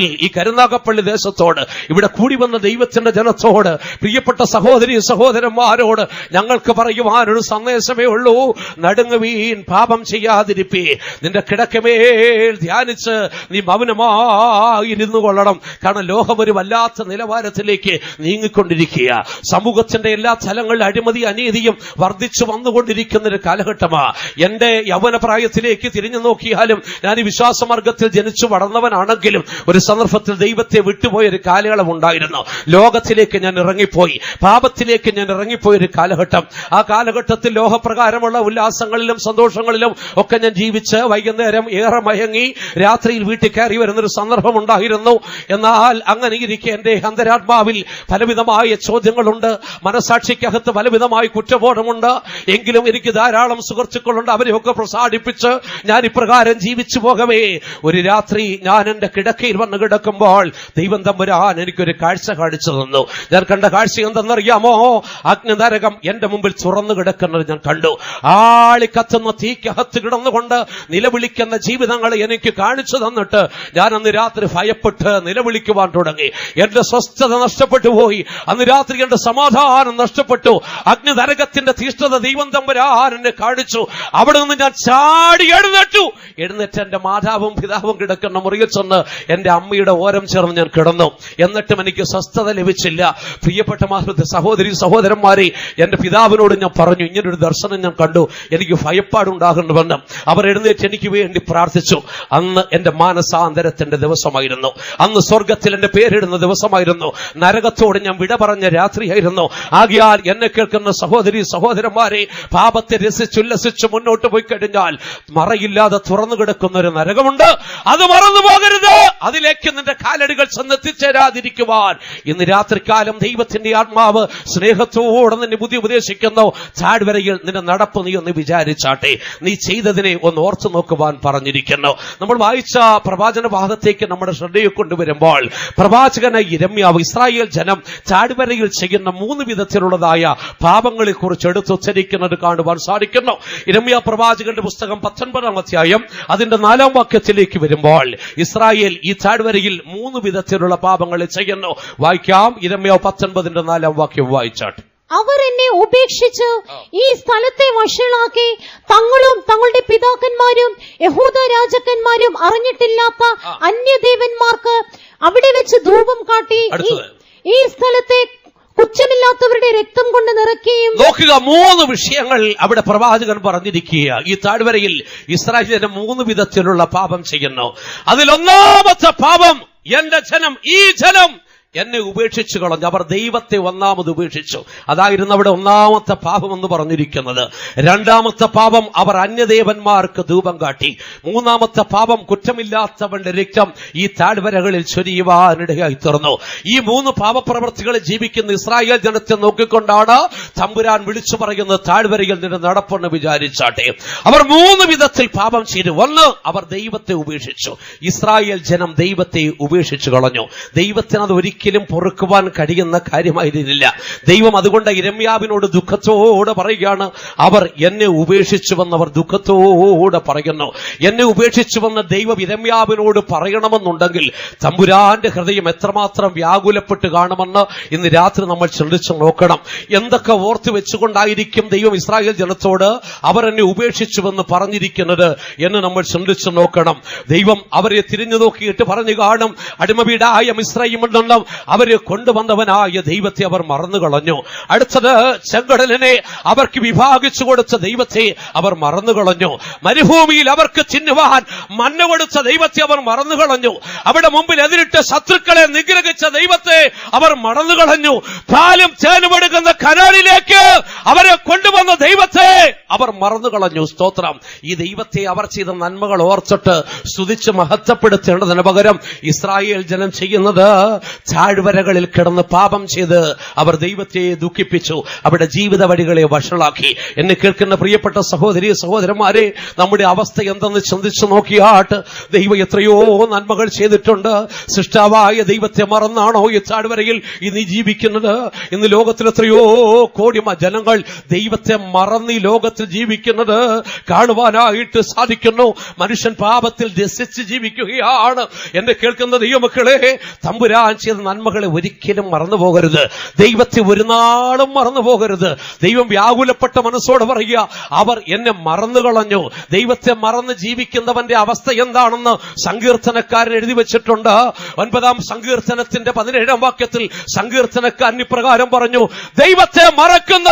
ഈ കരുനാഗപ്പള്ളി ദേശത്തോട് ഇവിടെ കൂടി വന്ന ദൈവത്തിന്റെ ജനത്തോട് പ്രിയപ്പെട്ട സഹോദരി സഹോദരന്മാരോട് ഞങ്ങൾക്ക് പറയുവാനൊരു സന്ദേശമേ ഉള്ളൂ നടുങ്ങുവീൻ പാപം ചെയ്യാതിരിപ്പി നിന്റെ കിടക്കമേൽ ധ്യാനിച്ച് നീ മൗനമായിരുന്നു കൊള്ളണം കാരണം ലോകം ഒരു വല്ലാത്ത നിലവാരത്തിലേക്ക് നീങ്ങിക്കൊണ്ടിരിക്കുക സമൂഹത്തിന്റെ എല്ലാ തലങ്ങളിലും അഴിമതി അനീതിയും വർദ്ധിച്ചു വന്നുകൊണ്ടിരിക്കുന്ന ഒരു കാലഘട്ടമാ എന്റെ യൗവന പ്രായത്തിലേക്ക് തിരിഞ്ഞു നോക്കിയാലും ഞാൻ ഈ വിശ്വാസമാർഗത്തിൽ ജനിച്ചു വളർന്നവനാണെങ്കിലും ഒരു സന്ദർഭത്തിൽ ദൈവത്തെ വിട്ടുപോയ ഒരു കാലയളവ് ഉണ്ടായിരുന്നു ലോകത്തിലേക്ക് ഞാൻ ഇറങ്ങിപ്പോയി പാപത്തിലേക്ക് ഞാൻ ഇറങ്ങിപ്പോയ ഒരു കാലഘട്ടം ആ കാലഘട്ടത്തിൽ ലോകപ്രകാരമുള്ള ഉല്ലാസങ്ങളിലും സന്തോഷങ്ങളിലും ഒക്കെ ഞാൻ ജീവിച്ച് വൈകുന്നേരം ഏറെ മയങ്ങി രാത്രിയിൽ വീട്ടിൽ കയറി വരുന്നൊരു സന്ദർഭം ഉണ്ടായിരുന്നു എന്നാൽ അങ്ങനെ ഇരിക്കെ എന്റെ അന്തരാത്മാവിൽ പലവിധമായ ചോദ്യങ്ങളുണ്ട് മനസാക്ഷിക്കകത്ത് പലവിധമായ കുറ്റബോധമുണ്ട് എങ്കിലും എനിക്ക് ധാരാളം സുഹൃത്തുക്കളുണ്ട് അവരെയൊക്കെ പ്രസാദിപ്പിച്ച് ഞാൻ ഇപ്രകാരം ജീവിച്ചു പോകവേ ഒരു രാത്രി ഞാൻ എന്റെ കിടക്കയിൽ വന്ന് കിടക്കുമ്പോൾ ദൈവം തമ്പുരാൻ എനിക്കൊരു കാഴ്ച കാണിച്ചു തന്നു ഞാൻ കണ്ട കാഴ്ച എന്തെന്നറിയാമോ അഗ്നിനരകം എന്റെ മുമ്പിൽ തുറന്നു കിടക്കുന്നത് ഞാൻ കണ്ടു ആളി കത്തുന്ന തീക്കകത്ത് കിടന്നുകൊണ്ട് നിലവിളിക്കുന്ന ജീവിതങ്ങൾ എനിക്ക് കാണിച്ചു തന്നിട്ട് ഞാൻ അന്ന് രാത്രി ഭയപ്പെട്ട് നിലവിളിക്കുവാൻ തുടങ്ങി എന്റെ സ്വസ്ഥത നഷ്ടപ്പെട്ടു പോയി അന്ന് രാത്രി എന്റെ സമാധാനം നഷ്ടപ്പെട്ടു അഗ്നിനരകത്തിന്റെ തീഷ്ണത ദൈവം തമ്പുരാൻ എന്നെ കാണിച്ചു അവിടെ നിന്ന് ഞാൻ ചാടി എഴുന്നേറ്റു എഴുന്നേറ്റ് എന്റെ മാതാവും പിതാവും കിടക്കുന്ന മുറിയിൽ ചെന്ന് എന്റെ അമ്മയുടെ ഓരം ചേർന്ന് ഞാൻ കിടന്നു എന്നിട്ടും എനിക്ക് സ്വസ്ഥത ലഭിച്ചില്ല പ്രിയപ്പെട്ട മാതൃ സഹോദരി സഹോദരന്മാരെ എന്റെ പിതാവിനോട് ഞാൻ പറഞ്ഞു ഇങ്ങനൊരു ദർശനം ഞാൻ കണ്ടു എനിക്ക് ഭയപ്പാടുണ്ടാകുന്നുവെന്ന് അവർ എഴുന്നേറ്റ് എനിക്ക് വേണ്ടി പ്രാർത്ഥിച്ചു അന്ന് എന്റെ മാനസാന്തരത്തിന്റെ ദിവസമായിരുന്നു അന്ന് സ്വർഗത്തിൽ എന്റെ പേരിടുന്ന ദിവസമായിരുന്നു നരകത്തോട് ഞാൻ വിട പറഞ്ഞ രാത്രിയായിരുന്നു ആകിയാൽ എന്നെ കേൾക്കുന്ന സഹോദരി സഹോദരന്മാരെ പാപത്തെ രസിച്ചുല്ലസിച്ച് മുന്നോട്ട് പോയി കഴിഞ്ഞാൽ മറയില്ലാതെ തുറന്നു കിടക്കുന്ന ഒരു നരകമുണ്ട് അത് മറന്നു പോകരുത് അതിലേക്ക് നിന്റെ കാലടികൾ ചെന്നെത്തിച്ചേരാതിരിക്കുവാൻ ഇന്ന് രാത്രികാലം ദൈവത്തിന്റെ ആത്മാവ് സ്നേഹത്തോടെ നിന്നെ ബുദ്ധി ഉപദേശിക്കുന്നു ചാടുവരയിൽ നിന്റെ നടപ്പ് നീ ഒന്ന് വിചാരിച്ചാട്ടെ നീ ചെയ്തതിനെ ഒന്ന് ഓർത്തു നോക്കുവാൻ പറഞ്ഞിരിക്കുന്നു നമ്മൾ വായിച്ച പ്രവാചന ഭാഗത്തേക്ക് നമ്മുടെ ശ്രദ്ധയെ കൊണ്ടുവരുമ്പോൾ പ്രവാചകനായി ഇരമ്യാവ് ഇസ്രായേൽ ജനം ചാടുവരയിൽ ചെയ്യുന്ന മൂന്ന് വിധത്തിലുള്ളതായ പാപങ്ങളെ കുറിച്ച് എടുത്തുച്ചരിക്കുന്നത് കാണുവാൻ സാധിക്കുന്നു ഇരമ്യ പ്രവാചകന്റെ പുസ്തകം പത്തൊൻപതാം അധ്യായം അതിന്റെ നാലാം വാക്യത്തിലേക്ക് വരുമ്പോൾ ഇസ്രായേൽ ഈ ചാടുവരയിൽ മൂന്ന് വിധത്തിലുള്ള പാപങ്ങൾ ചെയ്യുന്നു വായിക്കാം ഇരമ്യ പത്തൊൻപതിന്റെ നാലാം വാക്യം വായിച്ചാട്ടെ അവർ എന്നെ ഉപേക്ഷിച്ച് ഈ സ്ഥലത്തെ വഷളാക്കി തങ്ങളും തങ്ങളുടെ പിതാക്കന്മാരും യഹൂദ രാജാക്കന്മാരും അറിഞ്ഞിട്ടില്ലാത്ത ആ. അന്യദേവന്മാർക്ക് അവിടെ വെച്ച് ധൂപം കാട്ടി ഈ- അടുത്തത്. ഈ സ്ഥലത്തെ കുറ്റമില്ലാത്തവരുടെ രക്തം കൊണ്ട് നിറയ്ക്കുകയും നോക്കുക മൂന്ന് വിഷയങ്ങൾ അവിടെ പ്രവാചകൻ പറഞ്ഞിരിക്കുക ഈ താഴ്വരയിൽ ഇസ്രായേലിന് മൂന്ന് വിധത്തിലുള്ള പാപം ചെയ്യുന്നു അതിലൊന്നാമത്തെ പാപം എന്റെ ജനം ഈ ജനം എന്നെ ഉപേക്ഷിച്ചു കളഞ്ഞു അവർ ദൈവത്തെ ഒന്നാമത് ഉപേക്ഷിച്ചു അതായിരുന്നു അവിടെ ഒന്നാമത്തെ പാപം എന്ന് പറഞ്ഞിരിക്കുന്നത് രണ്ടാമത്തെ പാപം അവർ അന്യദേവന്മാർക്ക് ധൂപം കാട്ടി മൂന്നാമത്തെ പാപം കുറ്റമില്ലാത്തവന്റെ രക്തം ഈ താഴ്വരകളിൽ ചൊരിയുവാനിടയായി തീർന്നു ഈ മൂന്ന് പാപപ്രവർത്തികളിൽ ജീവിക്കുന്ന ഇസ്രായേൽ ജനത്തെ നോക്കിക്കൊണ്ടാണ് തമ്പുരാൻ വിളിച്ചു പറയുന്നത് താഴ്വരയിൽ നിന്ന് നടപ്പെന്ന് വിചാരിച്ചാട്ടെ അവർ മൂന്ന് വിധത്തിൽ പാപം ചെയ്തു ഒന്ന് അവർ ദൈവത്തെ ഉപേക്ഷിച്ചു ഇസ്രായേൽ ജനം ദൈവത്തെ ഉപേക്ഷിച്ചു കളഞ്ഞു ദൈവത്തിന് അത് ഒരിക്കലും പൊറുക്കുവാൻ കഴിയുന്ന കാര്യമായിരുന്നില്ല ദൈവം അതുകൊണ്ട് ഇരമ്യാവിനോട് ദുഃഖത്തോടെ പറയുകയാണ് അവർ എന്നെ ഉപേക്ഷിച്ചുവെന്ന് അവർ ദുഃഖത്തോടെ പറയുന്നു എന്നെ ഉപേക്ഷിച്ചുവെന്ന് ദൈവം ഇരമ്യാവിനോട് പറയണമെന്നുണ്ടെങ്കിൽ തമ്പുരാന്റെ ഹൃദയം എത്രമാത്രം വ്യാകുലപ്പെട്ട് കാണുമെന്ന് ഇന്ന് രാത്രി നമ്മൾ ചിന്തിച്ചു നോക്കണം എന്തൊക്കെ ഓർത്ത് വെച്ചുകൊണ്ടായിരിക്കും ദൈവം ഇസ്രായേൽ ജനത്തോട് അവർ എന്നെ ഉപേക്ഷിച്ചുവെന്ന് പറഞ്ഞിരിക്കുന്നത് എന്ന് നമ്മൾ ചിന്തിച്ചു നോക്കണം ദൈവം അവരെ തിരിഞ്ഞു നോക്കിയിട്ട് പറഞ്ഞു കാണും അടിമവീടായ മിശ്രയുമുണ്ടെന്നും അവരെ കൊണ്ടുവന്നവനായ ദൈവത്തെ അവർ മറന്നു കളഞ്ഞു അടുത്തത് ചെങ്കടലിനെ അവർക്ക് വിഭാഗിച്ചു കൊടുത്ത ദൈവത്തെ അവർ മറന്നു കളഞ്ഞു മരുഭൂമിയിൽ അവർക്ക് ചിന്നുവാൻ മണ്ണ് കൊടുത്ത ദൈവത്തെ അവർ മറന്നു കളഞ്ഞു അവിടെ മുമ്പിൽ എതിരിട്ട് ശത്രുക്കളെ നിഗ്രഹിച്ച ദൈവത്തെ അവർ മറന്നു കളഞ്ഞു പാലും ചേനുമെടുക്കുന്ന കനാലിലേക്ക് അവരെ കൊണ്ടുവന്ന ദൈവത്തെ അവർ മറന്നു കളഞ്ഞു സ്തോത്രം ഈ ദൈവത്തെ അവർ ചെയ്ത നന്മകൾ ഓർത്തിട്ട് സ്തുതിച്ച് മഹത്വപ്പെടുത്തേണ്ടതിന് പകരം ഇസ്രായേൽ ജനം ചെയ്യുന്നത് താഴ്വരകളിൽ കിടന്ന് പാപം ചെയ്ത് അവർ ദൈവത്തെ ദുഃഖിപ്പിച്ചു അവരുടെ ജീവിത വഴികളെ വഷളാക്കി എന്നെ കേൾക്കുന്ന പ്രിയപ്പെട്ട സഹോദരി സഹോദരന്മാരെ നമ്മുടെ അവസ്ഥ എന്തെന്ന് ചിന്തിച്ചു നോക്കിയാട്ട് ദൈവം എത്രയോ നന്മകൾ ചെയ്തിട്ടുണ്ട് സൃഷ്ടാവായ ദൈവത്തെ മറന്നാണോ ഈ താഴ്വരയിൽ ഇന്ന് ജീവിക്കുന്നത് ഇന്ന് ലോകത്തിൽ എത്രയോ കോടി മ- ജനങ്ങൾ ദൈവത്തെ മറന്ന് ഈ ലോകത്തിൽ ജീവിക്കുന്നത് കാണുവാനായിട്ട് സാധിക്കുന്നു മനുഷ്യൻ പാപത്തിൽ രസിച്ച് ജീവിക്കുകയാണ് എന്നെ കേൾക്കുന്ന ദൈവമക്കളെ തമ്പുരാൻ ചെയ്ത നന്മകളെ ഒരിക്കലും മറന്നു പോകരുത് ദൈവത്തെ ഒരു നാളും മറന്നു പോകരുത് ദൈവം വ്യാകുലപ്പെട്ട മനസ്സോടെ പറയുക അവർ എന്നെ മറന്നു കളഞ്ഞു ദൈവത്തെ മറന്ന് ജീവിക്കുന്നവന്റെ അവസ്ഥ എന്താണെന്ന് സങ്കീർത്തനക്കാരൻ എഴുതി വെച്ചിട്ടുണ്ട് ഒൻപതാം സങ്കീർത്തനത്തിന്റെ പതിനേഴാം വാക്യത്തിൽ സങ്കീർത്തനക്കാരൻ ഇപ്രകാരം പറഞ്ഞു ദൈവത്തെ മറക്കുന്ന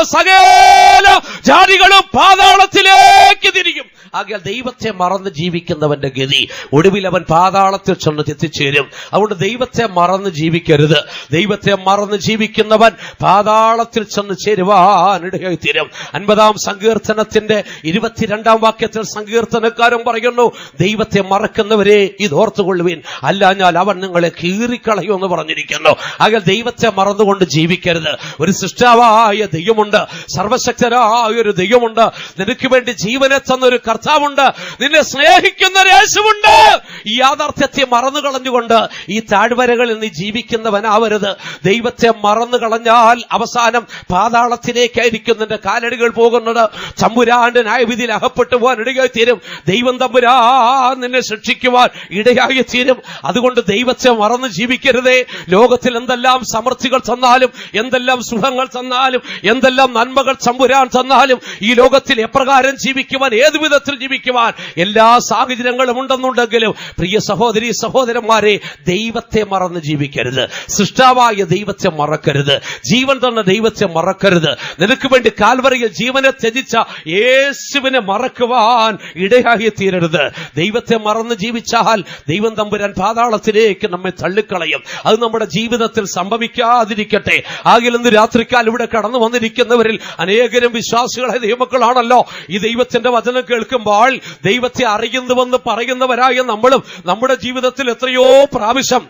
സകല ജാതികളും പാതാളത്തിലേക്ക് തിരിയും ആകയാൽ ദൈവത്തെ മറന്ന് ജീവിക്കുന്നവന്റെ ഗതി ഒടുവിൽ അവൻ പാതാളത്തിൽ ചെന്ന് എത്തിച്ചേരും അതുകൊണ്ട് ദൈവത്തെ മറന്ന് ജീവിക്കരുത് ദൈവത്തെ മറന്ന് ജീവിക്കുന്നവൻ പാതാളത്തിൽ ചെന്ന് ചേരുവാൻ ഇടയായി തീരും അൻപതാം സങ്കീർത്തനത്തിന്റെ ഇരുപത്തിരണ്ടാം വാക്യത്തിൽ സങ്കീർത്തനക്കാരൻ പറയുന്നു ദൈവത്തെ മറക്കുന്നവരെ ഇത് ഓർത്തുകൊള്ളുവിൻ അല്ലാഞ്ഞാൽ അവൻ നിങ്ങളെ കീറിക്കളയുമെന്ന് പറഞ്ഞിരിക്കുന്നു ആകെ ദൈവത്തെ മറന്നുകൊണ്ട് ജീവിക്കരുത് ഒരു സൃഷ്ടാവായ ദൈവമുണ്ട് സർവശക്തരായ ഒരു ദൈവമുണ്ട് നിനക്ക് വേണ്ടി ജീവനെ തന്നൊരു കർത്താവുണ്ട് നിന്നെ സ്നേഹിക്കുന്ന ഒരു യേശുവുണ്ട് ഈ യാഥാർത്ഥ്യത്തെ മറന്നു കളഞ്ഞുകൊണ്ട് ഈ താഴ്വരകളിൽ നീ ജീവിക്കുന്നവനാവരുത് ദൈവത്തെ മറന്നു കളഞ്ഞാൽ അവസാനം പാതാളത്തിലേക്കായിരിക്കും നിന്റെ കാലടികൾ പോകുന്നത് തമ്പുരാന്റെ ന്യായവിധിയിൽ അകപ്പെട്ടു പോകാൻ ഇടയായി തീരും ദൈവം തമ്പുരാൻ നിന്നെ ശിക്ഷിക്കുവാൻ ഇടയായി തീരും അതുകൊണ്ട് ദൈവത്തെ മറന്ന് ജീവിക്കരുതേ ലോകത്തിൽ എന്തെല്ലാം സമൃദ്ധികൾ തന്നാലും എന്തെല്ലാം സുഖങ്ങൾ തന്നാലും എന്തെല്ലാം നന്മകൾ തമ്പുരാൻ തന്നാലും ഈ ലോകത്തിൽ എപ്രകാരം ജീവിക്കുവാൻ ഏതു വിധത്തിൽ ജീവിക്കുവാൻ എല്ലാ സാഹചര്യങ്ങളും ഉണ്ടെന്നുണ്ടെങ്കിലും പ്രിയ സഹോദരി സഹോദരന്മാരെ ദൈവത്തെ മറന്ന് ജീവിക്കരുത് സൃഷ്ടാവായ ദൈവത്തെ മറക്കരുത് ജീവൻ തന്ന ദൈവത്തെ മറക്കരുത് നിനക്ക് വേണ്ടി കാൽവറിയിൽ ജീവനെ ത്യജിച്ച യേശുവിനെ മറക്കുവാൻ ഇടയായി തീരരുത് ദൈവത്തെ മറന്ന് ജീവിച്ചാൽ ദൈവം തമ്പുരാൻ പാതാളത്തിലേക്ക് നമ്മെ തള്ളിക്കളയും അത് നമ്മുടെ ജീവിതത്തിൽ സംഭവിക്കാതിരിക്കട്ടെ ആകിൽ ഇന്ന് രാത്രിക്കാൽ ഇവിടെ കടന്നു വന്നിരിക്കുന്നവരിൽ അനേകരും വിശ്വാസികളായ ദൈവമക്കളാണല്ലോ ഈ ദൈവത്തിന്റെ വചനം കേൾക്കുമ്പോൾ ദൈവത്തെ അറിയുന്നുവെന്ന് പറയുന്നവരായ നമ്മളും നമ്മുടെ ജീവിതത്തിൽ എത്രയോ പ്രാവശ്യം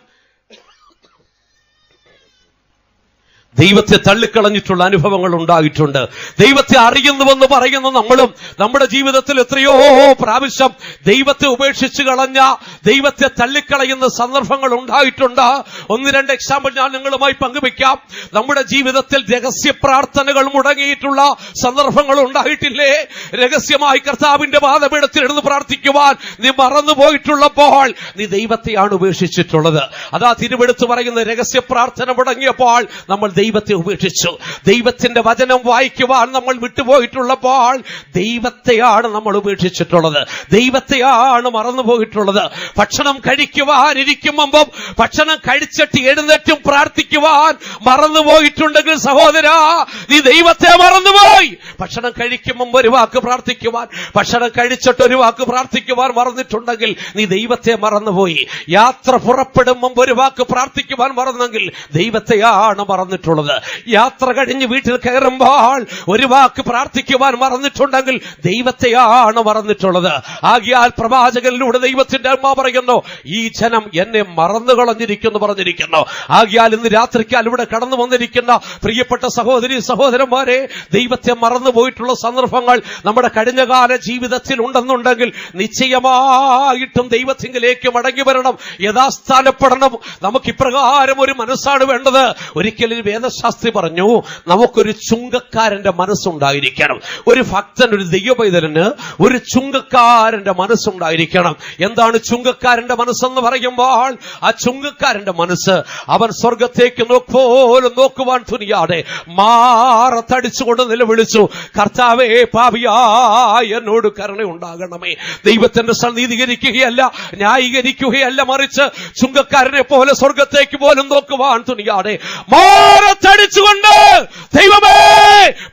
ദൈവത്തെ തള്ളിക്കളഞ്ഞിട്ടുള്ള അനുഭവങ്ങൾ ഉണ്ടായിട്ടുണ്ട് ദൈവത്തെ അറിയുന്നുവെന്ന് പറയുന്ന നമ്മളും നമ്മുടെ ജീവിതത്തിൽ എത്രയോ പ്രാവശ്യം ദൈവത്തെ ഉപേക്ഷിച്ച് കളഞ്ഞ ദൈവത്തെ തള്ളിക്കളയുന്ന സന്ദർഭങ്ങൾ ഉണ്ടായിട്ടുണ്ട് ഒന്ന് രണ്ട് എക്സാമ്പിൾ ഞാൻ നിങ്ങളുമായി പങ്കുവെക്കാം നമ്മുടെ ജീവിതത്തിൽ രഹസ്യ പ്രാർത്ഥനകൾ മുടങ്ങിയിട്ടുള്ള സന്ദർഭങ്ങൾ ഉണ്ടായിട്ടില്ലേ രഹസ്യമായി കർത്താവിന്റെ പാദപീഠത്തിൽ ഇരുന്ന് പ്രാർത്ഥിക്കുവാൻ നീ മറന്നുപോയിട്ടുള്ളപ്പോൾ നീ ദൈവത്തെയാണ് ഉപേക്ഷിച്ചിട്ടുള്ളത് അതാ തിരുവെടുത്ത് പറയുന്ന രഹസ്യ പ്രാർത്ഥന മുടങ്ങിയപ്പോൾ നമ്മൾ ദൈവത്തെ ഉപേക്ഷിച്ചു ദൈവത്തിന്റെ വചനം വായിക്കുവാൻ നമ്മൾ വിട്ടുപോയിട്ടുള്ളപ്പോൾ ദൈവത്തെയാണ് നമ്മൾ ഉപേക്ഷിച്ചിട്ടുള്ളത് ദൈവത്തെയാണ് മറന്നുപോയിട്ടുള്ളത് ഭക്ഷണം കഴിക്കുവാൻ ഇരിക്കും മുമ്പും ഭക്ഷണം കഴിച്ചിട്ട് എഴുന്നേറ്റും പ്രാർത്ഥിക്കുവാൻ മറന്നുപോയിട്ടുണ്ടെങ്കിൽ സഹോദരാ നീ ദൈവത്തെ മറന്നുപോയി ഭക്ഷണം കഴിക്കും മുമ്പ് ഒരു വാക്ക് പ്രാർത്ഥിക്കുവാൻ ഭക്ഷണം കഴിച്ചിട്ട് ഒരു വാക്ക് പ്രാർത്ഥിക്കുവാൻ മറന്നിട്ടുണ്ടെങ്കിൽ നീ ദൈവത്തെ മറന്നുപോയി യാത്ര പുറപ്പെടും മുമ്പ് ഒരു വാക്ക് പ്രാർത്ഥിക്കുവാൻ മറന്നെങ്കിൽ ദൈവത്തെയാണ് മറന്നിട്ടുള്ളത് യാത്ര കഴിഞ്ഞ് വീട്ടിൽ കയറുമ്പോൾ ഒരു വാക്ക് പ്രാർത്ഥിക്കുവാൻ മറന്നിട്ടുണ്ടെങ്കിൽ ദൈവത്തെയാണ് മറന്നിട്ടുള്ളത് ആകിയാൽ പ്രവാചകനിലൂടെ ദൈവത്തിന്റെ അമ്മ പറയുന്നു ഈ ജനം എന്നെ മറന്നു കളഞ്ഞിരിക്കുന്നു പറഞ്ഞിരിക്കുന്നു ആകിയാൽ ഇന്ന് രാത്രിക്കാൽ ഇവിടെ കടന്നു വന്നിരിക്കുന്ന പ്രിയപ്പെട്ട സഹോദരി സഹോദരന്മാരെ ദൈവത്തെ മറന്നുപോയിട്ടുള്ള സന്ദർഭങ്ങൾ നമ്മുടെ കഴിഞ്ഞകാല ജീവിതത്തിൽ ഉണ്ടെന്നുണ്ടെങ്കിൽ നിശ്ചയമായിട്ടും ദൈവത്തിങ്കിലേക്ക് മടങ്ങി വരണം യഥാസ്ഥാനപ്പെടണം നമുക്ക് ഇപ്രകാരം ഒരു മനസ്സാണ് വേണ്ടത് ഒരിക്കലും വേദശാസ്ത്രി പറഞ്ഞു നമുക്കൊരു ചുങ്കക്കാരന്റെ മനസ്സുണ്ടായിരിക്കണം ഒരു ഭക്തൻ ഒരു ദൈവപൈതലിന് ഒരു ചുങ്കക്കാരന്റെ മനസ്സുണ്ടായിരിക്കണം എന്താണ് ചുങ്കക്കാരന്റെ മനസ്സെന്ന് പറയുമ്പോൾ ആ ചുങ്കക്കാരന്റെ മനസ്സ് അവൻ സ്വർഗത്തേക്ക് നോക്കോലും നോക്കുവാൻ തുനിയാതെ മാറത്തടിച്ചുകൊണ്ട് നിലവിളിച്ചു കർത്താവേ പാപിയായ എന്നോട് കരുണ ഉണ്ടാകണമേ ദൈവത്തിന്റെ സന്നീതീകരിക്കുകയല്ല ന്യായീകരിക്കുകയല്ല മറിച്ച് ചുങ്കക്കാരനെ പോലെ സ്വർഗത്തേക്ക് പോലും നോക്കുവാൻ തുനിയാതെ മാറത്തടിച്ചുകൊണ്ട് ദൈവമേ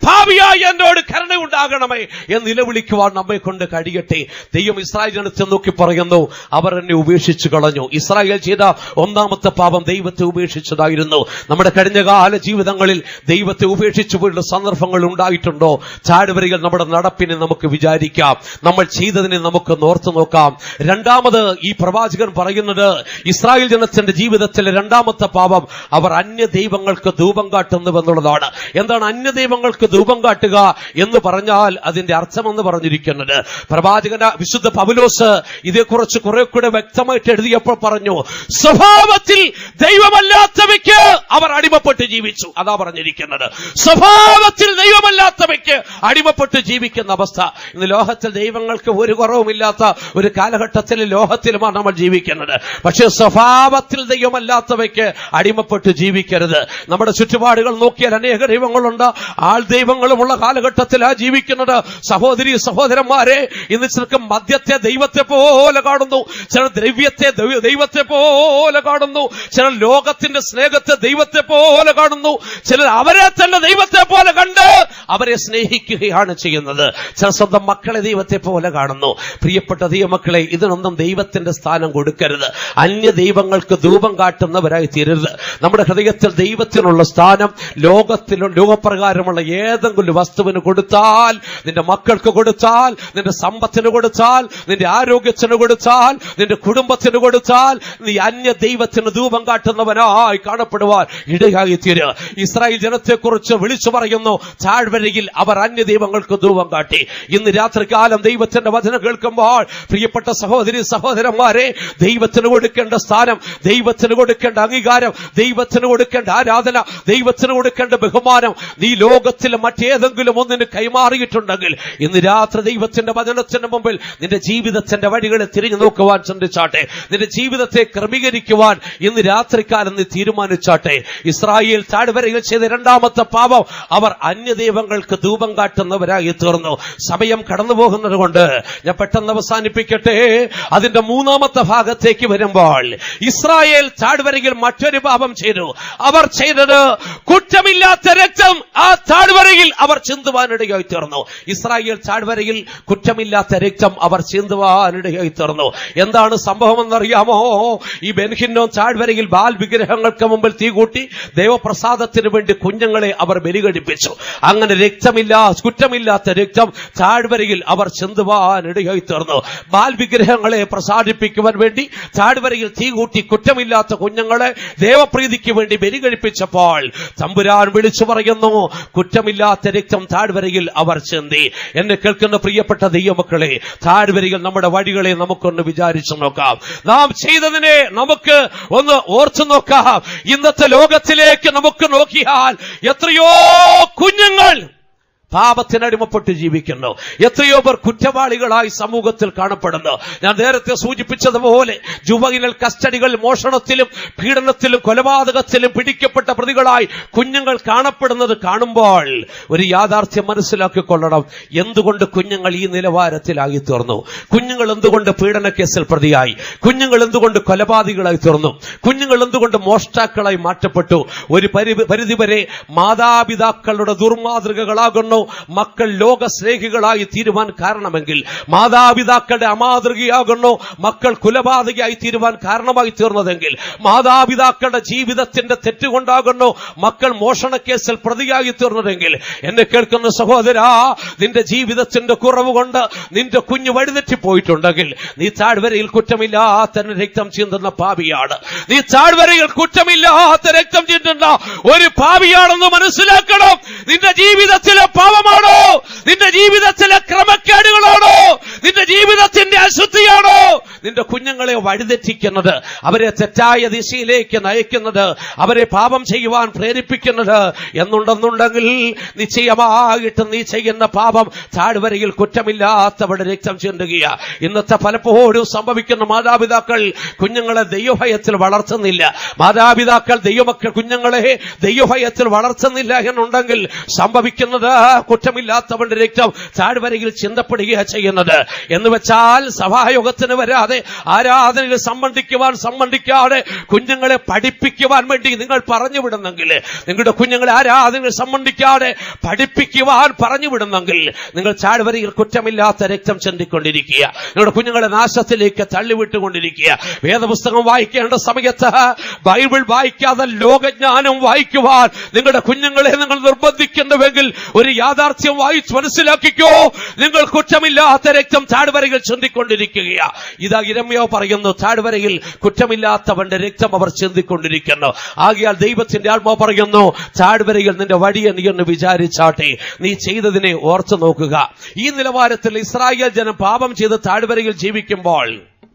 ഭാവിയായി എന്നോട് കരുണ ഉണ്ടാകണമേ എന്ന് നിലവിളിക്കുവാൻ നമ്മെ കൊണ്ട് കഴിയട്ടെ ദൈവം ഇസ്രായേൽ ജനത്തെ നോക്കി പറയുന്നു അവർ എന്നെ ഉപേക്ഷിച്ചു കളഞ്ഞു ഇസ്രായേൽ ചെയ്ത ഒന്നാമത്തെ പാപം ദൈവത്തെ ഉപേക്ഷിച്ചതായിരുന്നു നമ്മുടെ കഴിഞ്ഞകാല ജീവിതങ്ങളിൽ ദൈവത്തെ ഉപേക്ഷിച്ചു പോയുള്ള സന്ദർഭങ്ങൾ ഉണ്ടായിട്ടുണ്ടോ ചാടുവരികൾ നമ്മുടെ നടപ്പിനെ നമുക്ക് വിചാരിക്കാം നമ്മൾ ചെയ്തതിനെ നമുക്ക് നോർത്തു നോക്കാം രണ്ടാമത് ഈ പ്രവാചകൻ പറയുന്നത് ഇസ്രായേൽ ജനത്തിന്റെ ജീവിതത്തിലെ രണ്ടാമത്തെ പാപം അവർ അന്യ ദൈവങ്ങൾക്ക് ധൂപം കാട്ടുന്നു എന്നുള്ളതാണ് എന്താണ് അന്യ ദൈവങ്ങൾക്ക് ധൂപം കാട്ടുക എന്ന് പറഞ്ഞാൽ അതിന്റെ അർത്ഥമെന്ന് പറഞ്ഞിരിക്കുന്നത് പ്രവാചകന വിശുദ്ധ പൗലോസ് ഇതേക്കുറിച്ച് കുറെ കൂടെ വ്യക്തമായിട്ട് എഴുതിയപ്പോൾ പറഞ്ഞു സ്വഭാവത്തിൽ ദൈവമല്ലാത്തവയ്ക്ക് അവർ അടിമപ്പെട്ട് ജീവിച്ചു അതാ പറഞ്ഞിരിക്കുന്നത് സ്വഭാവത്തിൽ ദൈവമല്ലാത്തവയ്ക്ക് അടിമപ്പെട്ട് ജീവിക്കുന്ന അവസ്ഥ ഇന്ന് ലോകത്തിൽ ദൈവങ്ങൾക്ക് ഒരു കുറവുമില്ലാത്ത ഒരു കാലഘട്ടത്തിൽ ലോകത്തിലുമാണ് നമ്മൾ ജീവിക്കുന്നത് പക്ഷേ സ്വഭാവത്തിൽ ദൈവമല്ലാത്തവയ്ക്ക് അടിമപ്പെട്ട് ജീവിക്കരുത് നമ്മുടെ ചുറ്റുപാടുകൾ നോക്കിയാൽ അനേക ദൈവങ്ങളുണ്ട് ആൾ ദൈവങ്ങളുമുള്ള കാലഘട്ടത്തിലാ ജീവിക്കുന്നത് സഹോദരി സഹോദരന്മാരെ ഇന്ന് ചിലർക്ക് മദ്യത്തെ ദൈവത്തെ പോലെ കാണുന്നു ചിലർ ദ്രവ്യത്തെ ദൈവ- ദൈവത്തെ പോലെ കാണുന്നു ചിലർ ലോകത്തിന്റെ സ്നേഹത്തെ ദൈവത്തെ പോലെ കാണുന്നു ചിലർ അവരെ തന്നെ ദൈവത്തെ പോലെ കണ്ട് അവരെ സ്നേഹിക്കുകയാണ് ചെയ്യുന്നത് ചില സ്വന്തം മക്കളെ ദൈവത്തെ പോലെ കാണുന്നു പ്രിയപ്പെട്ട ദൈവമക്കളെ ഇതിനൊന്നും ദൈവത്തിന്റെ സ്ഥാനം കൊടുക്കരുത് അന്യ ദൈവങ്ങൾക്ക് ധൂപം കാട്ടുന്നവരായി തീരരുത് നമ്മുടെ ഹൃദയത്തിൽ ദൈവത്തിനുള്ള സ്ഥാനം ലോകത്തിലും ലോകപ്രകാരമുള്ള ഏതെങ്കിലും വസ്തുവിന് കൊടുത്താൽ നിന്റെ മക്കൾക്ക് കൊടുത്താൽ നിന്റെ സമ്പത്തിന് കൊടുത്താൽ നിന്റെ ആരോഗ്യത്തിന് കൊടുത്താൽ നിന്റെ കുടുംബത്തിന് കൊടുത്താൽ നീ അന്യ ദൈവത്തിന് ധൂപം കാട്ടുന്നവനായി കാണപ്പെടുവാൻ ഇടയായി തീരുക ഇസ്രായേൽ ജനത്തെക്കുറിച്ച് വിളിച്ചു പറയുന്നു താഴ്വരയിൽ അവർ അന്യ ദൈവങ്ങൾക്ക് ധൂപം കാട്ടി ഇന്ന് രാത്രികാലം ദൈവത്തിന്റെ വചനം കേൾക്കുമ്പോൾ പ്രിയപ്പെട്ട സഹോദരി സഹോദരന്മാരെ ദൈവത്തിന് കൊടുക്കേണ്ട സ്ഥാനം ദൈവത്തിന് കൊടുക്കേണ്ട അംഗീകാരം ദൈവത്തിന് കൊടുക്കേണ്ട ആരാധന ദൈവത്തിന് കൊടുക്കേണ്ട ബഹുമാനം നീ ലോകത്തിലെ മറ്റേതെങ്കിലും ഒന്നിന് കൈമാറിയിട്ടുണ്ടെങ്കിൽ ഇന്ന് രാത്രി ദൈവത്തിന്റെ വചനത്തിന് മുമ്പിൽ നിന്റെ ജീവിതത്തിന്റെ വഴികളെ തിരിഞ്ഞു നോക്കുവാൻ ചിന്തിച്ചാട്ടെ നിന്റെ ജീവിതത്തെ ക്രമീകരിക്കുവാൻ ഇന്ന് രാത്രിക്കാലം നീ തീരുമാനിച്ചാട്ടെ ഇസ്രായേൽ താഴ്വരയിൽ ചെയ്ത രണ്ടാമത്തെ പാപം അവർ അന്യദൈവങ്ങൾക്ക് ധൂപം കാട്ടുന്നവരായി തീർന്നു സമയം കടന്നു പോകുന്നത് കൊണ്ട് ഞാൻ പെട്ടെന്ന് അവസാനിപ്പിക്കട്ടെ അതിന്റെ മൂന്നാമത്തെ ഭാഗത്തേക്ക് വരുമ്പോൾ ഇസ്രായേൽ താഴ്വരയിൽ മറ്റൊരു പാപം ചെയ്തു അവർ ചെയ്തത് കുറ്റമില്ലാത്ത രക്തം ആ താഴ്വരയിൽ അവർ ചിന്തുവാനിടയായി തീർന്നു ഇസ്രായേൽ താഴ്വരയിൽ കുറ്റമില്ലാത്ത രക്തം അവർ ചിന്തുവാനിടയായി തീർന്നു എന്താണ് സംഭവം എന്നറിയാമോ ഈ ബെൻഹിന്നോ താഴ്വരയിൽ ബാൽ വിഗ്രഹങ്ങൾക്ക് മുമ്പിൽ തീകൂട്ടി ദേവപ്രസാദത്തിന് വേണ്ടി കുഞ്ഞുങ്ങളെ അവർ ബലികടിപ്പിച്ചു അങ്ങനെ രക്തമില്ല കുറ്റമില്ലാത്ത രക്തം താഴ്വരയിൽ അവർ ചിന്തുവാനിടയായി തീർന്നു ബാൽ വിഗ്രഹങ്ങളെ പ്രസാദിപ്പിക്കുവാൻ വേണ്ടി താഴ്വരയിൽ തീകൂട്ടി കുറ്റമില്ലാത്ത കുഞ്ഞുങ്ങളെ ദേവപ്രീതിക്ക് വേണ്ടി ബലികഴിപ്പിച്ചപ്പോൾ തമ്പുരാൻ വിളിച്ചു പറയുന്നു കുറ്റമില്ലാത്ത രക്തം താഴ്വരയിൽ അവർ ചിന്തി എന്നെ കേൾക്കുന്ന പ്രിയപ്പെട്ട ദൈവമക്കളെ താഴ്വരയിൽ നമ്മുടെ വഴികളെ നമുക്കൊന്ന് വിചാരിച്ചു നോക്കാം നാം ചെയ്തതിനെ നമുക്ക് ഒന്ന് ഓർത്തു നോക്കാം ഇന്നത്തെ ലോകത്തിലേക്ക് നമുക്ക് നോക്കിയാൽ എത്രയോ കുഞ്ഞുങ്ങൾ പാപത്തിനടിമപ്പെട്ട് ജീവിക്കുന്നു എത്രയോ പേർ കുറ്റവാളികളായി സമൂഹത്തിൽ കാണപ്പെടുന്നു ഞാൻ നേരത്തെ സൂചിപ്പിച്ചതുപോലെ ജുവൈനൽ കസ്റ്റഡികൾ മോഷണത്തിലും പീഡനത്തിലും കൊലപാതകത്തിലും പിടിക്കപ്പെട്ട പ്രതികളായി കുഞ്ഞുങ്ങൾ കാണപ്പെടുന്നത് കാണുമ്പോൾ ഒരു യാഥാർത്ഥ്യം മനസ്സിലാക്കിക്കൊള്ളണം എന്തുകൊണ്ട് കുഞ്ഞുങ്ങൾ ഈ നിലവാരത്തിലായി തീർന്നു കുഞ്ഞുങ്ങൾ എന്തുകൊണ്ട് പീഡന കേസിൽ പ്രതിയായി കുഞ്ഞുങ്ങൾ എന്തുകൊണ്ട് കൊലപാതകളായി തീർന്നു കുഞ്ഞുങ്ങൾ എന്തുകൊണ്ട് മോഷ്ടാക്കളായി മാറ്റപ്പെട്ടു ഒരു പരി- പരിധിവരെ മാതാപിതാക്കളുടെ ദുർമാതൃകകളാകുന്നു മക്കൾ ലോകസ്നേഹികളായി തീരുവാൻ കാരണമെങ്കിൽ മാതാപിതാക്കളുടെ അമാതൃകയാകുന്നു മക്കൾ കുലപാതകയായി തീരുവാൻ കാരണമായി തീർന്നതെങ്കിൽ മാതാപിതാക്കളുടെ ജീവിതത്തിന്റെ തെറ്റുകൊണ്ടാകുന്നു മക്കൾ മോഷണക്കേസിൽ പ്രതിയായി തീർന്നതെങ്കിൽ എന്നെ കേൾക്കുന്ന സഹോദരാ നിന്റെ ജീവിതത്തിന്റെ കുറവ് കൊണ്ട് നിന്റെ കുഞ്ഞ് വഴിതെറ്റിപ്പോയിട്ടുണ്ടെങ്കിൽ നീ താഴ്വരയിൽ കുറ്റമില്ലാത്ത രക്തം ചിന്തുന്ന പാപിയാണ് നീ താഴ്വരയിൽ കുറ്റമില്ലാത്ത രക്തം ചിന്തുന്ന ഒരു പാപിയാണെന്ന് മനസ്സിലാക്കണം നിന്റെ ജീവിതത്തിലെ പാപമാണോ നിന്റെ ജീവിതത്തിലെ ക്രമക്കേടുകളാണോ നിന്റെ ജീവിതത്തിന്റെ അശുദ്ധിയാണോ നിന്റെ കുഞ്ഞുങ്ങളെ വഴിതെറ്റിക്കുന്നത് അവരെ തെറ്റായ ദിശയിലേക്ക് നയിക്കുന്നത് അവരെ പാപം ചെയ്യുവാൻ പ്രേരിപ്പിക്കുന്നത് എന്നുണ്ടെന്നുണ്ടെങ്കിൽ നിശ്ചയമായിട്ട് നീ ചെയ്യുന്ന പാപം താഴ്വരയിൽ കുറ്റമില്ലാത്തവരുടെ രക്തം ചിന്തുകയ ഇന്നത്തെ പലപ്പോഴും സംഭവിക്കുന്ന മാതാപിതാക്കൾ കുഞ്ഞുങ്ങളെ ദൈവഭയത്തിൽ വളർത്തുന്നില്ല മാതാപിതാക്കൾ ദൈവമക്കൾ കുഞ്ഞുങ്ങളെ ദൈവഭയത്തിൽ വളർത്തുന്നില്ല എന്നുണ്ടെങ്കിൽ സംഭവിക്കുന്നത് കുറ്റമില്ലാത്തവന്റെ രക്തം താഴ്വരയിൽ ചിന്തപ്പെടുകയാണ് ചെയ്യുന്നത് എന്ന് വെച്ചാൽ സഭായോഗത്തിന് വരാതെ സമ്മതിക്കാതെ ആരാധനയിൽ സംബന്ധിക്കുവാൻ സംബന്ധിക്കാതെ കുഞ്ഞുങ്ങളെ പഠിപ്പിക്കുവാൻ വേണ്ടി നിങ്ങൾ പറഞ്ഞു വിടുന്നെങ്കിൽ നിങ്ങളുടെ കുഞ്ഞുങ്ങളെ ആരാധനയിൽ സംബന്ധിക്കാതെ പഠിപ്പിക്കുവാൻ പറഞ്ഞു വിടുന്നെങ്കിൽ നിങ്ങൾ ചാടുവരിയിൽ കുറ്റമില്ലാത്ത രക്തം ചെന്തിക്കൊണ്ടിരിക്കുക നിങ്ങളുടെ കുഞ്ഞുങ്ങളെ നാശത്തിലേക്ക് തള്ളിവിട്ടുകൊണ്ടിരിക്കുക വേദപുസ്തകം വായിക്കേണ്ട സമയത്ത് ബൈബിൾ വായിക്കാതെ ലോകജ്ഞാനം വായിക്കുവാൻ നിങ്ങളുടെ കുഞ്ഞുങ്ങളെ നിങ്ങൾ നിർബന്ധിക്കുന്നുവെങ്കിൽ ഒരു യാഥാർത്ഥ്യം വായിച്ച് മനസ്സിലാക്കിക്കോ നിങ്ങൾ കുറ്റമില്ലാത്ത രക്തം ചാടുവരയിൽ ചിന്തിക്കൊണ്ടിരിക്കുകയാ ഇതാ ഇരമ്യോ പറയുന്നു ചാടുവരയിൽ കുറ്റമില്ലാത്തവന്റെ രക്തം അവർ ചിന്തിക്കൊണ്ടിരിക്കുന്നു ആകിയാൽ ദൈവത്തിന്റെ ആത്മാവ് പറയുന്നു ചാടുവരയിൽ നിന്റെ വടിയെ നീ എന്ന് വിചാരിച്ചാട്ടെ നീ ചെയ്തതിനെ ഓർത്തു നോക്കുക ഈ നിലവാരത്തിൽ ഇസ്രായേൽ ജനം പാപം ചെയ്ത് താഴ്വരയിൽ ജീവിക്കുമ്പോൾ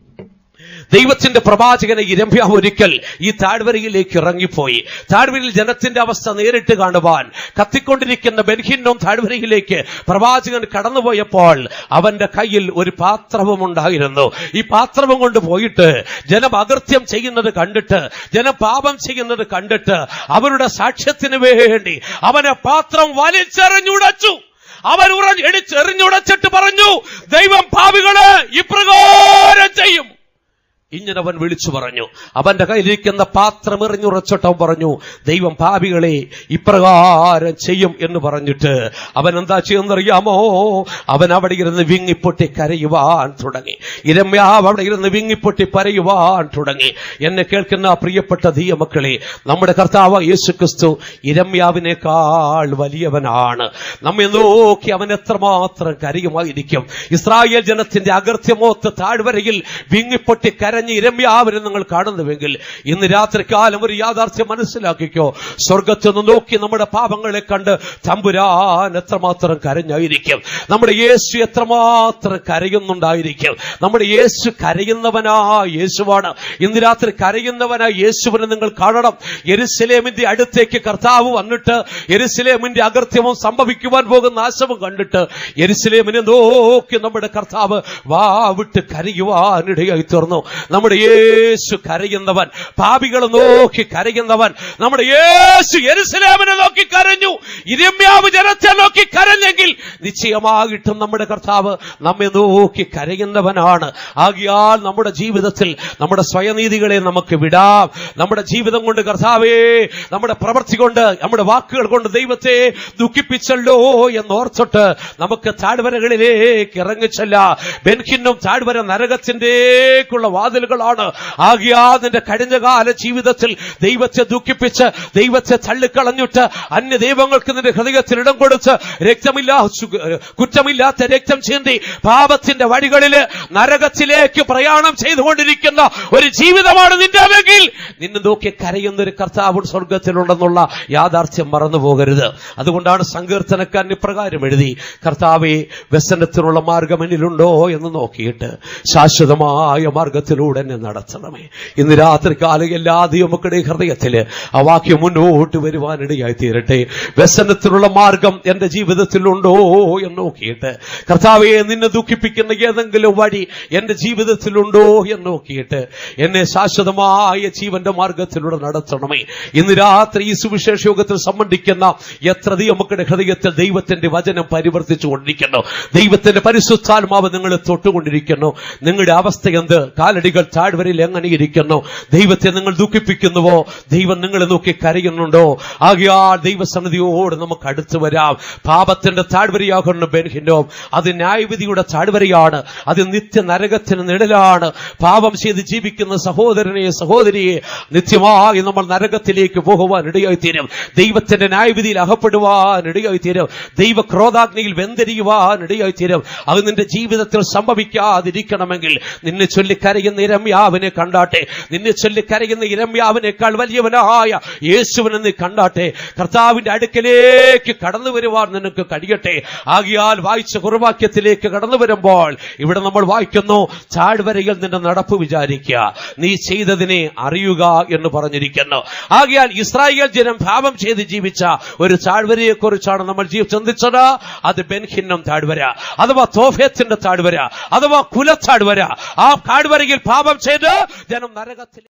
ദൈവത്തിന്റെ പ്രവാചകനെ ഇരമ്യാവ് ഒരിക്കൽ ഈ താഴ്വരയിലേക്ക് ഇറങ്ങിപ്പോയി താഴ്വരയിൽ ജനത്തിന്റെ അവസ്ഥ നേരിട്ട് കാണുവാൻ കത്തിക്കൊണ്ടിരിക്കുന്ന ബെൻഹിന്നും താഴ്വരയിലേക്ക് പ്രവാചകൻ കടന്നുപോയപ്പോൾ അവന്റെ കയ്യിൽ ഒരു പാത്രവും ഉണ്ടായിരുന്നു ഈ പാത്രവും കൊണ്ട് പോയിട്ട് ജനം അകൃത്യം ചെയ്യുന്നത് കണ്ടിട്ട് ജനം പാപം ചെയ്യുന്നത് കണ്ടിട്ട് അവരുടെ സാക്ഷ്യത്തിന് വേണ്ടി അവനെ പാത്രം വലിച്ചെറിഞ്ഞുടച്ചു അവൻ ഉറഞ്ഞ് എടിച്ചെറിഞ്ഞുടച്ചിട്ട് പറഞ്ഞു ദൈവം പാപികളെ ഇപ്രകാരം ചെയ്യും ഇങ്ങനെ അവൻ വിളിച്ചു പറഞ്ഞു അവന്റെ കയ്യിലിരിക്കുന്ന പാത്രം എറിഞ്ഞുറച്ചിട്ടവൻ പറഞ്ഞു ദൈവം പാപികളെ ഇപ്രകാരം ചെയ്യും എന്ന് പറഞ്ഞിട്ട് അവൻ എന്താ ചെയ്യുന്നറിയാമോ അവൻ അവിടെ ഇരുന്ന് വിങ്ങിപ്പൊട്ടി കരയുവാൻ തുടങ്ങി ഇരമ്യാവ് അവിടെ ഇരുന്ന് വിങ്ങിപ്പൊട്ടി പരയുവാൻ തുടങ്ങി എന്നെ കേൾക്കുന്ന പ്രിയപ്പെട്ട ധീയ മക്കളെ നമ്മുടെ കർത്താവ് യേശു ക്രിസ്തു ഇരമ്യാവിനേക്കാൾ വലിയവനാണ് നമ്മെ നോക്കി അവൻ എത്രമാത്രം കരയുമായിരിക്കും ഇസ്രായേൽ ജനത്തിന്റെ അകൃത്യമോത്ത് താഴ്വരയിൽ വിങ്ങിപ്പൊട്ടി കര കരഞ്ഞ് ഇരമ്യാവരെ നിങ്ങൾ കാണുന്നുവെങ്കിൽ ഇന്ന് രാത്രികാലം ഒരു യാഥാർത്ഥ്യം മനസ്സിലാക്കിക്കോ സ്വർഗത്തിൽ നിന്ന് നോക്കി നമ്മുടെ പാപങ്ങളെ കണ്ട് തമ്പുരാൻ എത്രമാത്രം കരഞ്ഞായിരിക്കും നമ്മുടെ യേശു എത്രമാത്രം കരയുന്നുണ്ടായിരിക്കും നമ്മുടെ യേശു കരയുന്നവനാ യേശുവാണ് ഇന്ന് രാത്രി കരയുന്നവനാ യേശുവിനെ നിങ്ങൾ കാണണം എരുസലേമിന്റെ അടുത്തേക്ക് കർത്താവ് വന്നിട്ട് എരുസലേമിന്റെ അകൃത്യമം സംഭവിക്കുവാൻ പോകുന്ന നാശവും കണ്ടിട്ട് എരുസലേമിനെ നോക്കി നമ്മുടെ കർത്താവ് വാ വിട്ട് കരയുവാനിടയായി തീർന്നു നമ്മുടെ യേശു കരയുന്നവൻ പാപികളെ നോക്കി കരയുന്നവൻ നമ്മുടെ യേശു എരുസലേമിനെ നോക്കി കരഞ്ഞു ഇരമ്യാവ് ജനത്തെ നോക്കി കരഞ്ഞെങ്കിൽ നിശ്ചയമായിട്ടും നമ്മുടെ കർത്താവ് നമ്മെ നോക്കി കരയുന്നവനാണ് ആകിയാൽ നമ്മുടെ ജീവിതത്തിൽ നമ്മുടെ സ്വയനീതികളെ നമുക്ക് വിടാം നമ്മുടെ ജീവിതം കൊണ്ട് കർത്താവേ നമ്മുടെ പ്രവൃത്തി കൊണ്ട് നമ്മുടെ വാക്കുകൾ കൊണ്ട് ദൈവത്തെ ദുഃഖിപ്പിച്ചല്ലോ എന്നോർത്തിട്ട് നമുക്ക് താഴ്വരകളിലേക്ക് ഇറങ്ങിച്ചല്ല ബെൻഖിന്നും താഴ്വര നരകത്തിന്റേക്കുള്ള വാതിലുകളാണ് ആകിയാ നിന്റെ കഴിഞ്ഞകാല ജീവിതത്തിൽ ദൈവത്തെ ദുഃഖിപ്പിച്ച് ദൈവത്തെ തള്ളിക്കളഞ്ഞിട്ട് അന്യ ദൈവങ്ങൾക്ക് നിന്റെ ഹൃദയത്തിൽ ഇടം കൊടുത്ത് രക്തമില്ലാ സു- കുറ്റമില്ലാത്ത രക്തം ചിന്തി പാപത്തിന്റെ വഴികളില് നരകത്തിലേക്ക് പ്രയാണം ചെയ്തുകൊണ്ടിരിക്കുന്ന ഒരു ജീവിതമാണ് നിന്റെതെങ്കിൽ നിന്നെ നോക്കി കരയുന്ന ഒരു കർത്താവ് സ്വർഗത്തിലുണ്ടെന്നുള്ള യാഥാർത്ഥ്യം മറന്നു പോകരുത് അതുകൊണ്ടാണ് സങ്കീർത്തനക്കാരൻ ഇപ്രകാരം എഴുതി കർത്താവെ വ്യസനത്തിനുള്ള മാർഗം എന്നിലുണ്ടോ എന്ന് നോക്കിയിട്ട് ശാശ്വതമായ മാർഗത്തിലൂടെ എന്നെ നടത്തണമേ ഇന്ന് രാത്രി കാലം എല്ലാ ദൈവമക്കളുടെ ഹൃദയത്തില് ആ വാക്യം മുന്നോട്ട് വരുവാനിടയായി തീരട്ടെ വ്യസനത്തിനുള്ള മാർഗം എന്റെ ജീവിതത്തിലുണ്ടോ എന്ന് നോക്കിയിട്ട് കർത്താവെ നിന്നെ ദുഃഖിപ്പിക്കുന്ന ഏതെങ്കിലും വഴി എന്റെ ജീവിതത്തിലുണ്ടോ എന്ന് നോക്കിയിട്ട് എന്നെ ശാശ്വതമായ ജീവന്റെ മാർഗത്തിലൂടെ നടത്തണമേ ഇന്ന് രാത്രി ഈ സുവിശേഷ യോഗത്തിൽ സംബന്ധിക്കുന്ന എത്ര ദൈവമക്കളുടെ ഹൃദയത്തിൽ ദൈവത്തിന്റെ വചനം പരിവർത്തിച്ചു കൊണ്ടിരിക്കുന്നു ദൈവത്തിന്റെ പരിശുദ്ധാത്മാവ് നിങ്ങളെ തൊട്ടുകൊണ്ടിരിക്കുന്നു നിങ്ങളുടെ അവസ്ഥ എന്ത് കാലടികൾ താഴ്വരയിൽ എങ്ങനെ ഇരിക്കുന്നു ദൈവത്തെ നിങ്ങൾ ദുഃഖിപ്പിക്കുന്നുവോ ദൈവം നിങ്ങളെ നോക്കി കരയുന്നുണ്ടോ ആകയാൽ ദൈവസന്നിധിയോട് നമുക്ക് അടുത്തു വരാം പാപത്തിന്റെ താഴ്വരയാകുന്ന ബെൻഹിന്നോ അത് ന്യായവിധിയുടെ താഴ്വരയാണ് അത് നിത്യ നരകത്തിന് നിഴലാണ് പാപം ചെയ്ത് ജീവിക്കുന്ന സഹോദരനെ സഹോദരിയെ നിത്യമായി നമ്മൾ നരകത്തിലേക്ക് പോകുവാൻ ഇടയായി തീരും ദൈവത്തിന്റെ ന്യായവിധിയിൽ അകപ്പെടുവാൻ ഇടയായി തീരും ദൈവ ക്രോധാഗ്നിയിൽ വെന്തരിയുവാൻ ഇടയായി തീരും അത് നിന്റെ ജീവിതത്തിൽ സംഭവിക്കാതിരിക്കണമെങ്കിൽ നിന്നെ ചൊല്ലി കരയുന്ന ഇരമ്യാവിനെ കണ്ടാട്ടെ നിന്നെ ചൊല്ലി കരയുന്ന ഇരമ്യാവിനേക്കാൾ വലിയവനായ യേശുവിനെ നീ കണ്ടാട്ടെ കർത്താവിന്റെ അടുക്കലേക്ക് കടന്നു വരുവാൻ നിനക്ക് കഴിയട്ടെ ആകിയാൽ വായിച്ച കുറുവാക്യത്തിലേക്ക് കടന്നു വരുമ്പോൾ ഇവിടെ നമ്മൾ വായിക്കുന്നു ചാഴ്വരയിൽ നിന്റെ നടപ്പ് വിചാരിക്കുക നീ ചെയ്തതിനെ അറിയുക എന്ന് പറഞ്ഞിരിക്കുന്നു ആകിയാൽ ഇസ്രായേൽ ജനം പാപം ചെയ്ത് ജീവിച്ച ഒരു താഴ്വരയെ കുറിച്ചാണ് നമ്മൾ ജീ- ചിന്തിച്ചത് അത് ബെൻഹിന്നം താഴ്വര അഥവാ തോഫേത്തിന്റെ താഴ്വര അഥവാ കുലത്താഴ്വര ആ താഴ്വരയിൽ പാപം ചെയ്ത് ജനം നരകത്തിൽ